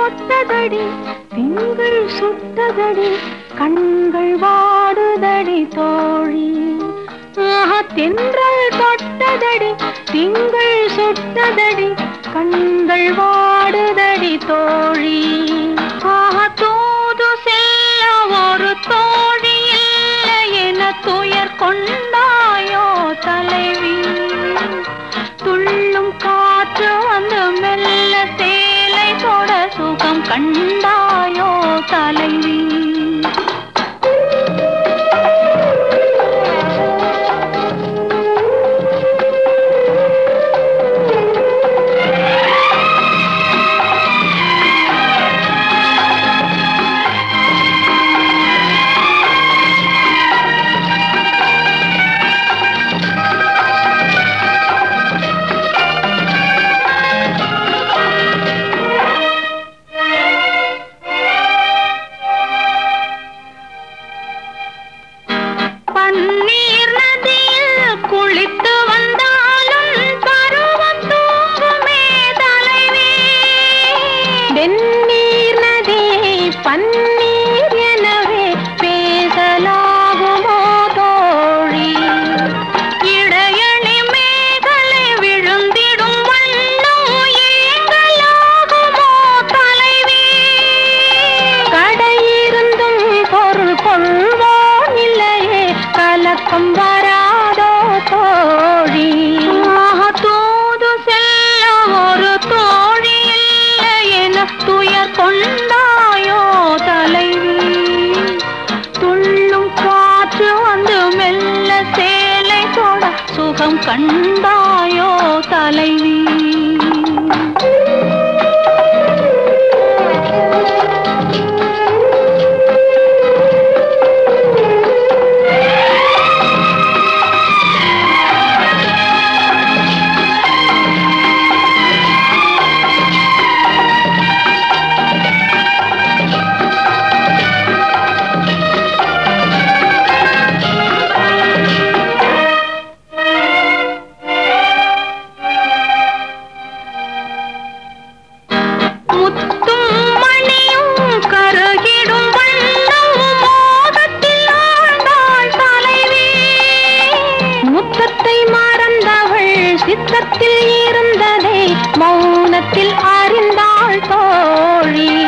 தொட்டதடி திங்கள் சுட்டதடி கண்கள் வாடுதடி தோழி ஆஹா, தென்றல் தொட்டதடி திங்கள் சுட்டதடி கண்கள் வாடுதடி தோழி ஆஹா, தூது செல்ல ஒரு தோழி இல்லை என துயர் கொண்டாயோ தலைவி துள்ளும் காற்று வந்து மெல்ல சேலை தொட சுகம் கண்டாயோ தலைவி பன்னீர் நதியில் குளித்து வந்தாலும் பருவம் தூங்குமே தலைவி வெந்நீர் நதியை பன்னீர் எனவே பேசலாகுமோ தோழி இடையணி மேகலை விழுந்திடும் வண்ணம் ஏங்கலாகுமோ தலைவி கடையிருந்தும் பொருள் கொள்வோம் இல்லையே கலக்கம் வராதோ தோழி ஆஹா, தூது செல்ல ஒரு தோழி இல்லை என துயர் கொண்டாயோ தலைவி துள்ளும் காற்று வந்து மெல்ல சேலை தொட சுகம் கண்டாயோ தலைவி முத்தும் மணியும் கருகிடும் வண்ணம் மோகத்தில் ஆழ்ந்தாள் தலைவி முத்தத்தை மறந்தவள் சித்தத்தில் இருந்ததை மௌனத்தில் அறிந்தாள் தோழி